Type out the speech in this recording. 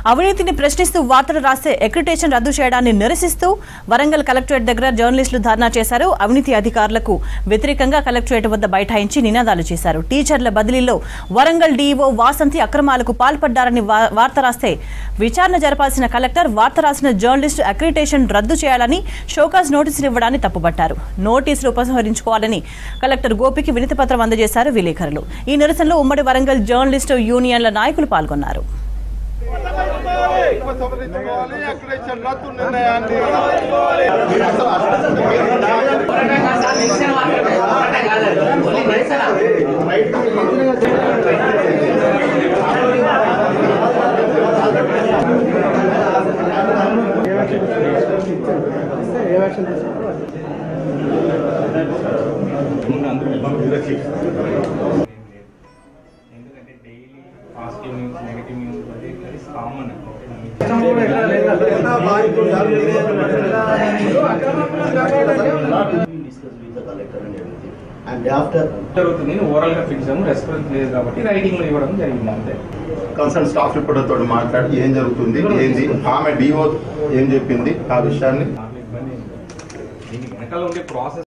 అవినీతిని ప్రశ్నిస్తూ వార్తలు రాస్తే అక్రిటేషన్ రద్దు చేయడాన్ని నిరసిస్తూ వరంగల్ కలెక్టరేట్ దగ్గర జర్నలిస్టులు ధర్నా చేశారు అవినీతి అధికారులకు వ్యతిరేకంగా కలెక్టరేట్ వద్ద బైఠాయించి నినాదాలు చేశారు టీచర్ల బదిలీలో వరంగల్ డీఈఓ వాసంతి అక్రమాలకు పాల్పడ్డారని వా- వార్త రాస్తే విచారణ జరపాల్సిన కలెక్టర్ వార్త రాసిన జర్నలిస్టు అక్రిటేషన్ రద్దు చేయాలని షోకాజ్ నోటీసులు ఇవ్వడాన్ని తప్పుపట్టారు నోటీసులు ఉపసంహరించుకోవాలని కలెక్టర్ గోపికి వినతి పత్రం అందజేశారు విలేకరులు ఈ నిరసనలో ఉమ్మడి వరంగల్ జర్నలిస్టు యూనియన్ల నాయకులు పాల్గొన్నారు ఉపసంహరించుకోవాలి అక్రిడేషన్ రద్దు నిర్ణయాన్ని ఎందుకంటే daily positive news negative news అది common discuss with the collector and everything. And after జరుగుతుంది ఓవరాల్ గా ఫిక్స్ రెస్పాన్స్ లేదు కాబట్టి రైటింగ్ లో ఇవ్వడం జరిగింది అంతే కన్సర్న్ స్టాఫ్ రిపోర్టర్ తోటి మాట్లాడి ఏం జరుగుతుంది ఏంది ఆమె డిఓ ఏం చెప్పింది ఆ విషయాన్ని నాకు ఇబ్బంది ఏం లేదు. దీనికి వెనకాల ఉండే ప్రాసెస్